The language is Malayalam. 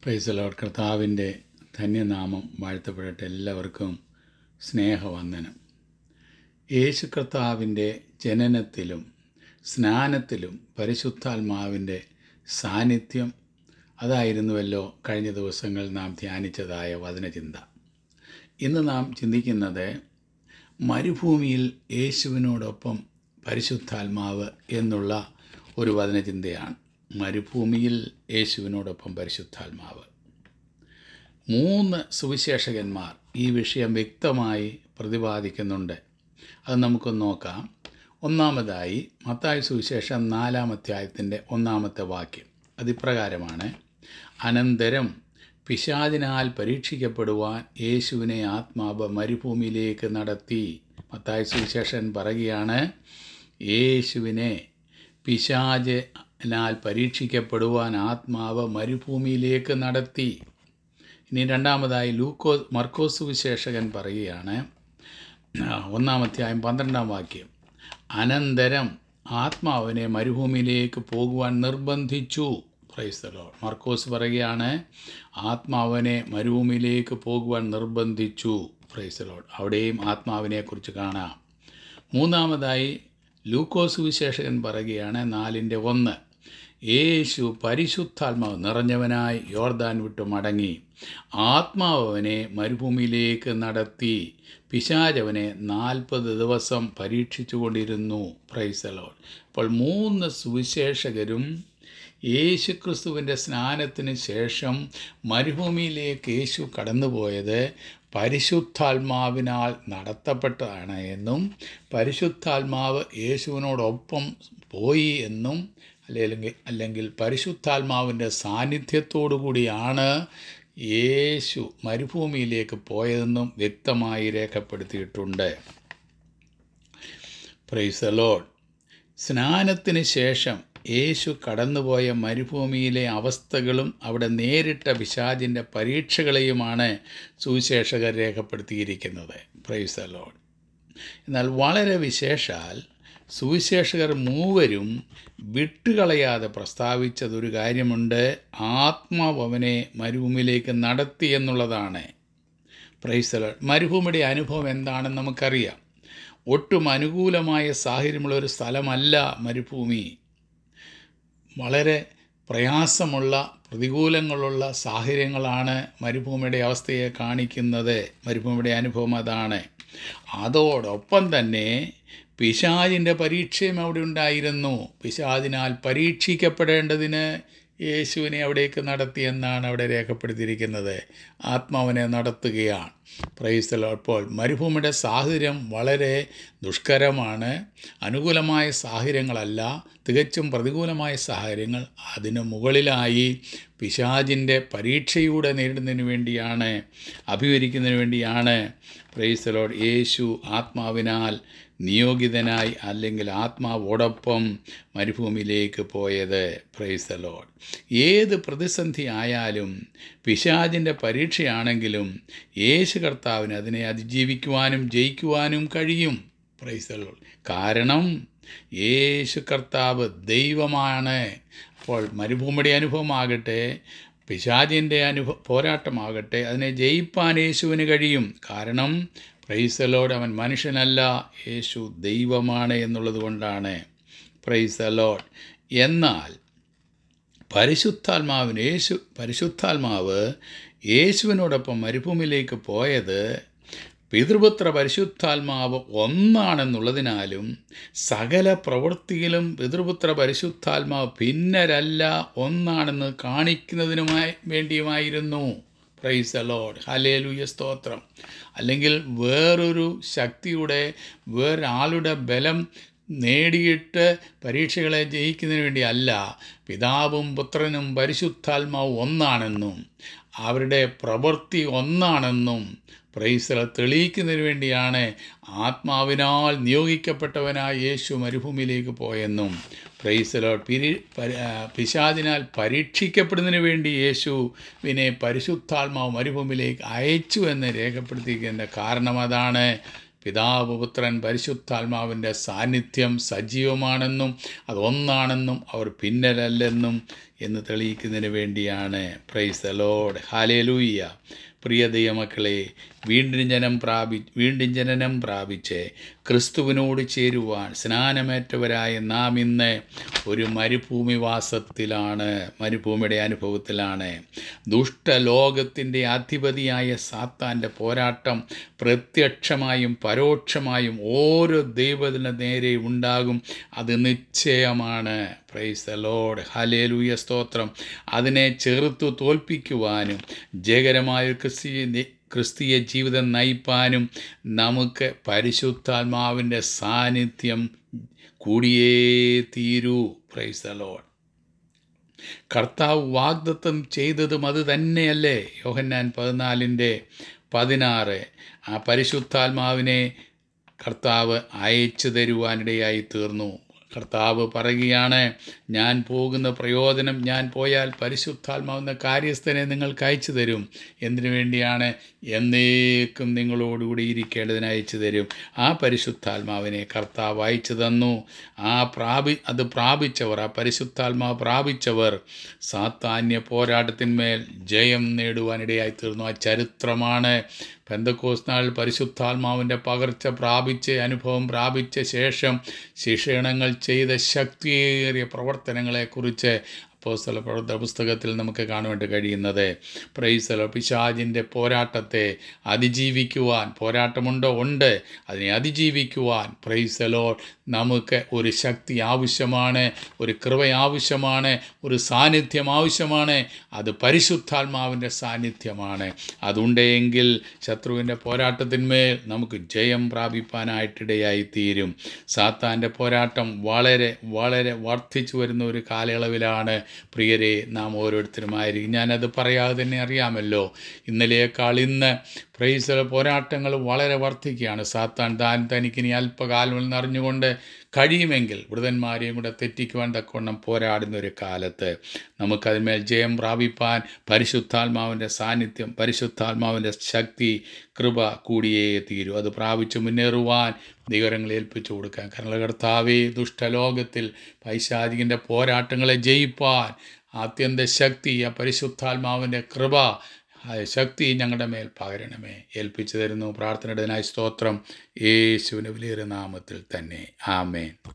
പ്രൈസലോട് കർത്താവിൻ്റെ ധന്യനാമം വാഴ്ത്തപ്പെടട്ടെ എല്ലാവർക്കും സ്നേഹവന്ദനം യേശു കർത്താവിൻ്റെ ജനനത്തിലും സ്നാനത്തിലും പരിശുദ്ധാത്മാവിൻ്റെ സാന്നിധ്യം അതായിരുന്നുവല്ലോ കഴിഞ്ഞ ദിവസങ്ങൾ നാം ധ്യാനിച്ചതായ വചനചിന്ത ഇന്ന് നാം ചിന്തിക്കുന്നത് മരുഭൂമിയിൽ യേശുവിനോടൊപ്പം പരിശുദ്ധാത്മാവ് എന്നുള്ള ഒരു വചനചിന്തയാണ് മരുഭൂമിയിൽ യേശുവിനോടൊപ്പം പരിശുദ്ധാത്മാവ് മൂന്ന് സുവിശേഷകന്മാർ ഈ വിഷയം വ്യക്തമായി പ്രതിപാദിക്കുന്നുണ്ട് അത് നമുക്കൊന്ന് നോക്കാം ഒന്നാമതായി മത്തായ സുവിശേഷം നാലാം അധ്യായത്തിൻ്റെ ഒന്നാമത്തെ വാക്യം അതിപ്രകാരമാണ് അനന്തരം പിശാചിനാൽ പരീക്ഷിക്കപ്പെടുവാൻ യേശുവിനെ ആത്മാവ് മരുഭൂമിയിലേക്ക് നടത്തി മത്തായ സുവിശേഷൻ പറയുകയാണ് യേശുവിനെ പിശാചിനാൽ പരീക്ഷിക്കപ്പെടുവാൻ ആത്മാവ് മരുഭൂമിയിലേക്ക് നടത്തി ഇനി രണ്ടാമതായി ലൂക്കോ മർക്കോസ് സുവിശേഷകൻ പറയുകയാണ് ഒന്നാമധ്യായം പന്ത്രണ്ടാം വാക്യം അനന്തരം ആത്മാവിനെ മരുഭൂമിയിലേക്ക് പോകുവാൻ നിർബന്ധിച്ചു പ്രൈസ്തലോ മർക്കോസ് പറയുകയാണ് ആത്മാവിനെ മരുഭൂമിയിലേക്ക് പോകുവാൻ നിർബന്ധിച്ചു പ്രൈസ്തലോട് അവിടെയും ആത്മാവിനെക്കുറിച്ച് കാണാം മൂന്നാമതായി ലൂക്കോസ് വിശേഷകൻ പറയുകയാണ് നാലിൻ്റെ ഒന്ന് യേശു പരിശുദ്ധാത്മാവ് നിറഞ്ഞവനായി യോർദാൻ വിട്ടു മടങ്ങി ആത്മാവനെ മരുഭൂമിയിലേക്ക് നടത്തി പിശാചവനെ നാൽപ്പത് ദിവസം പരീക്ഷിച്ചു കൊണ്ടിരുന്നു പ്രൈസലോൺ അപ്പോൾ മൂന്ന് സുവിശേഷകരും യേശുക്രിസ്തുവിൻ്റെ സ്നാനത്തിന് ശേഷം മരുഭൂമിയിലേക്ക് യേശു കടന്നുപോയത് പരിശുദ്ധാത്മാവിനാൽ നടത്തപ്പെട്ടതാണ് എന്നും പരിശുദ്ധാത്മാവ് യേശുവിനോടൊപ്പം പോയി എന്നും അല്ലെങ്കിൽ അല്ലെങ്കിൽ പരിശുദ്ധാത്മാവിൻ്റെ സാന്നിധ്യത്തോടു കൂടിയാണ് യേശു മരുഭൂമിയിലേക്ക് പോയതെന്നും വ്യക്തമായി രേഖപ്പെടുത്തിയിട്ടുണ്ട് പ്രൈസ് ലോഡ് സ്നാനത്തിന് ശേഷം യേശു കടന്നുപോയ മരുഭൂമിയിലെ അവസ്ഥകളും അവിടെ നേരിട്ട പിശാചിൻ്റെ പരീക്ഷകളെയുമാണ് സുവിശേഷകർ രേഖപ്പെടുത്തിയിരിക്കുന്നത് പ്രൈസ് ലോഡ് എന്നാൽ വളരെ വിശേഷാൽ സുവിശേഷകർ മൂവരും വിട്ടുകളയാതെ പ്രസ്താവിച്ചതൊരു കാര്യമുണ്ട് ആത്മാവ് അവനെ മരുഭൂമിയിലേക്ക് നടത്തി എന്നുള്ളതാണ് പ്രൈസല മരുഭൂമിയുടെ അനുഭവം എന്താണെന്ന് നമുക്കറിയാം ഒട്ടും അനുകൂലമായ സാഹചര്യമുള്ള ഒരു സ്ഥലമല്ല മരുഭൂമി വളരെ പ്രയാസമുള്ള പ്രതികൂലങ്ങളുള്ള സാഹചര്യങ്ങളാണ് മരുഭൂമിയുടെ അവസ്ഥയെ കാണിക്കുന്നത് മരുഭൂമിയുടെ അനുഭവം അതാണ് അതോടൊപ്പം തന്നെ പിശാജിൻ്റെ പരീക്ഷയും അവിടെ ഉണ്ടായിരുന്നു പിശാജിനാൽ പരീക്ഷിക്കപ്പെടേണ്ടതിന് യേശുവിനെ അവിടേക്ക് നടത്തിയെന്നാണ് അവിടെ രേഖപ്പെടുത്തിയിരിക്കുന്നത് ആത്മാവിനെ നടത്തുകയാണ് പ്രൈസ്തലോ അപ്പോൾ മരുഭൂമിയുടെ സാഹചര്യം വളരെ ദുഷ്കരമാണ് അനുകൂലമായ സാഹചര്യങ്ങളല്ല തികച്ചും പ്രതികൂലമായ സാഹചര്യങ്ങൾ അതിന് മുകളിലായി പിശാജിൻ്റെ പരീക്ഷയൂടെ നേരിടുന്നതിന് വേണ്ടിയാണ് അഭിവരിക്കുന്നതിന് വേണ്ടിയാണ് പ്രൈസ്തലോട് യേശു ആത്മാവിനാൽ നിയോഗിതനായി അല്ലെങ്കിൽ ആത്മാവോടൊപ്പം മരുഭൂമിയിലേക്ക് പോയത് പ്രൈസ് ലോഡ് ഏത് പ്രതിസന്ധി ആയാലും പിശാജിൻ്റെ പരീക്ഷയാണെങ്കിലും യേശു കർത്താവിന് അതിനെ അതിജീവിക്കുവാനും ജയിക്കുവാനും കഴിയും പ്രൈസ് ലോഡ് കാരണം യേശു കർത്താവ് ദൈവമാണ് അപ്പോൾ മരുഭൂമിയുടെ അനുഭവമാകട്ടെ പിശാജിൻ്റെ അനുഭവ പോരാട്ടമാകട്ടെ അതിനെ ജയിപ്പാൻ യേശുവിന് കഴിയും കാരണം പ്രൈസലോട് അവൻ മനുഷ്യനല്ല യേശു ദൈവമാണ് എന്നുള്ളത് കൊണ്ടാണ് പ്രൈസലോഡ് എന്നാൽ പരിശുദ്ധാത്മാവിന് യേശു പരിശുദ്ധാത്മാവ് യേശുവിനോടൊപ്പം മരുഭൂമിയിലേക്ക് പോയത് പിതൃപുത്ര പരിശുദ്ധാത്മാവ് ഒന്നാണെന്നുള്ളതിനാലും സകല പ്രവൃത്തിയിലും പിതൃപുത്ര പരിശുദ്ധാത്മാവ് ഭിന്നരല്ല ഒന്നാണെന്ന് കാണിക്കുന്നതിനുമായി വേണ്ടിയുമായിരുന്നു പ്രൈസ് അലോഡ് ഹലേലുയ സ്തോത്രം അല്ലെങ്കിൽ വേറൊരു ശക്തിയുടെ വേറൊരാളുടെ ബലം നേടിയിട്ട് പരീക്ഷകളെ ജയിക്കുന്നതിന് വേണ്ടി അല്ല പിതാവും പുത്രനും പരിശുദ്ധാത്മാവും ഒന്നാണെന്നും അവരുടെ പ്രവൃത്തി ഒന്നാണെന്നും പ്രൈസല തെളിയിക്കുന്നതിന് വേണ്ടിയാണ് ആത്മാവിനാൽ നിയോഗിക്കപ്പെട്ടവനായ യേശു മരുഭൂമിയിലേക്ക് പോയെന്നും പ്രൈസലോ പിരി പിശാദിനാൽ പരീക്ഷിക്കപ്പെടുന്നതിന് വേണ്ടി യേശുവിനെ പരിശുദ്ധാത്മാവ് മരുഭൂമിയിലേക്ക് അയച്ചു എന്ന് രേഖപ്പെടുത്തിയിരിക്കുന്നതിൻ്റെ കാരണം അതാണ് പിതാവ് പുത്രൻ പരിശുദ്ധാത്മാവിൻ്റെ സാന്നിധ്യം സജീവമാണെന്നും അതൊന്നാണെന്നും അവർ പിന്നലല്ലെന്നും എന്ന് തെളിയിക്കുന്നതിന് വേണ്ടിയാണ് പ്രൈസ് ദ ലോഡ് ഹാലേലൂയ്യ പ്രിയ ദൈവമക്കളെ വീണ്ടും ജനം പ്രാപി വീണ്ടും ജനനം പ്രാപിച്ച് ക്രിസ്തുവിനോട് ചേരുവാൻ സ്നാനമേറ്റവരായ നാം ഇന്ന് ഒരു മരുഭൂമിവാസത്തിലാണ് മരുഭൂമിയുടെ അനുഭവത്തിലാണ് ദുഷ്ടലോകത്തിൻ്റെ അധിപതിയായ സാത്താൻ്റെ പോരാട്ടം പ്രത്യക്ഷമായും പരോക്ഷമായും ഓരോ ദൈവത്തിന് നേരെ ഉണ്ടാകും അത് നിശ്ചയമാണ് പ്രൈസ് ദ ലോഡ് ഹലേലൂയ സ്തോത്രം അതിനെ ചെറുത്തു തോൽപ്പിക്കുവാനും ജയകരമായ ഒരു ക്രിസ്തീയ ക്രിസ്തീയ ജീവിതം നയിപ്പാനും നമുക്ക് പരിശുദ്ധാത്മാവിൻ്റെ സാന്നിധ്യം കൂടിയേ തീരൂ പ്രൈസ് ദ ലോഡ് കർത്താവ് വാഗ്ദത്തം ചെയ്തതും അത് തന്നെയല്ലേ യോഹന്നാൻ പതിനാലിൻ്റെ പതിനാറ് ആ പരിശുദ്ധാത്മാവിനെ കർത്താവ് അയച്ചു തരുവാനിടയായി തീർന്നു കർത്താവ് പറയുകയാണ് ഞാൻ പോകുന്ന പ്രയോജനം ഞാൻ പോയാൽ പരിശുദ്ധാത്മാവെന്ന കാര്യസ്ഥനെ നിങ്ങൾക്ക് അയച്ചു തരും എന്തിനു വേണ്ടിയാണ് എന്നേക്കും നിങ്ങളോടുകൂടി ഇരിക്കേണ്ടതിന് അയച്ചു തരും ആ പരിശുദ്ധാത്മാവിനെ കർത്താവ് അയച്ചു തന്നു ആ പ്രാപി അത് പ്രാപിച്ചവർ ആ പരിശുദ്ധാത്മാവ് പ്രാപിച്ചവർ സാത്താന്യ പോരാട്ടത്തിന്മേൽ ജയം നേടുവാനിടയായി തീർന്നു ആ ചരിത്രമാണ് പെന്തക്കോസ് നാൾ പരിശുദ്ധാത്മാവിൻ്റെ പകർച്ച പ്രാപിച്ച് അനുഭവം പ്രാപിച്ച ശേഷം ശിക്ഷണങ്ങൾ ചെയ്ത ശക്തിയേറിയ പ്രവർത്തനങ്ങളെക്കുറിച്ച് അപ്പോസ്തല പ്രവർത്തന പുസ്തകത്തിൽ നമുക്ക് കാണുവാൻ കഴിയുന്നത് പ്രൈസലോ പിശാജിൻ്റെ പോരാട്ടത്തെ അതിജീവിക്കുവാൻ പോരാട്ടമുണ്ടോ ഉണ്ട് അതിനെ അതിജീവിക്കുവാൻ പ്രൈസലോ നമുക്ക് ഒരു ശക്തി ആവശ്യമാണ് ഒരു കൃപ ആവശ്യമാണ് ഒരു സാന്നിധ്യം ആവശ്യമാണ് അത് പരിശുദ്ധാത്മാവിൻ്റെ സാന്നിധ്യമാണ് അതുണ്ടെങ്കിൽ ശത്രുവിൻ്റെ പോരാട്ടത്തിന്മേൽ നമുക്ക് ജയം പ്രാപിപ്പാനായിട്ടിടയായി തീരും സാത്താൻ്റെ പോരാട്ടം വളരെ വളരെ വർദ്ധിച്ചു വരുന്ന ഒരു കാലയളവിലാണ് പ്രിയരെ നാം ഓരോരുത്തരുമായിരിക്കും ഞാനത് പറയാതെ തന്നെ അറിയാമല്ലോ ഇന്നലെയേക്കാൾ ഇന്ന് പ്രൈസല പോരാട്ടങ്ങൾ വളരെ വർദ്ധിക്കുകയാണ് സാത്താൻ താൻ തനിക്കിനി അല്പകാലം എന്നറിഞ്ഞുകൊണ്ട് കഴിയുമെങ്കിൽ വൃതന്മാരെയും കൂടെ തെറ്റിക്കുവാൻ തക്കവണ്ണം പോരാടുന്ന ഒരു കാലത്ത് നമുക്കതിന്മേൽ ജയം പ്രാപിപ്പാൻ പരിശുദ്ധാത്മാവിൻ്റെ സാന്നിധ്യം പരിശുദ്ധാത്മാവിൻ്റെ ശക്തി കൃപ കൂടിയേ തീരൂ അത് പ്രാപിച്ചു മുന്നേറുവാൻ ദൈവരങ്ങളെ ഏൽപ്പിച്ചു കൊടുക്കാൻ കാരണം കർത്താവേ ദുഷ്ടലോകത്തിൽ പൈശാചികൻ്റെ പോരാട്ടങ്ങളെ ജയിപ്പാൻ ആത്യന്ത ശക്തി ആ പരിശുദ്ധാത്മാവിൻ്റെ കൃപ ആ ശക്തി ഞങ്ങളുടെ മേൽ പകരണമേ ഏൽപ്പിച്ചു തരുന്നു പ്രാർത്ഥനയുടേതിനായി സ്തോത്രം യേശുവിൻ്റെ വലിയൊരു നാമത്തിൽ തന്നെ ആമേൻ